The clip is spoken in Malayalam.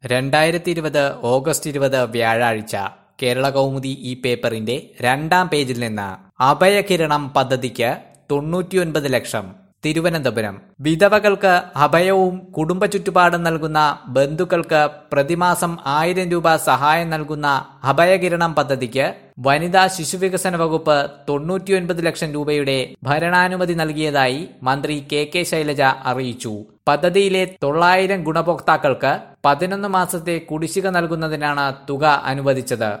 രണ്ടായിരത്തി ഇരുപത് ഓഗസ്റ്റ് ഇരുപത് വ്യാഴാഴ്ച കേരള കൗമുദി ഈ പേപ്പറിന്റെ രണ്ടാം പേജിൽ നിന്ന് അഭയകിരണം പദ്ധതിക്ക് തൊണ്ണൂറ്റിയൊൻപത് ലക്ഷം തിരുവനന്തപുരം വിധവകൾക്ക് അഭയവും കുടുംബ ചുറ്റുപാടും നൽകുന്ന ബന്ധുക്കൾക്ക് പ്രതിമാസം ആയിരം രൂപ സഹായം നൽകുന്ന അഭയകിരണം പദ്ധതിക്ക് വനിതാ ശിശുവികസന വകുപ്പ് തൊണ്ണൂറ്റിയൊൻപത് ലക്ഷം രൂപയുടെ ഭരണാനുമതി നൽകിയതായി മന്ത്രി കെ കെ ശൈലജ അറിയിച്ചു പദ്ധതിയിലെ തൊള്ളായിരം ഗുണഭോക്താക്കൾക്ക് പതിനൊന്ന് മാസത്തെ കുടിശ്ശിക നൽകുന്നതിനാണ് തുക അനുവദിച്ചത്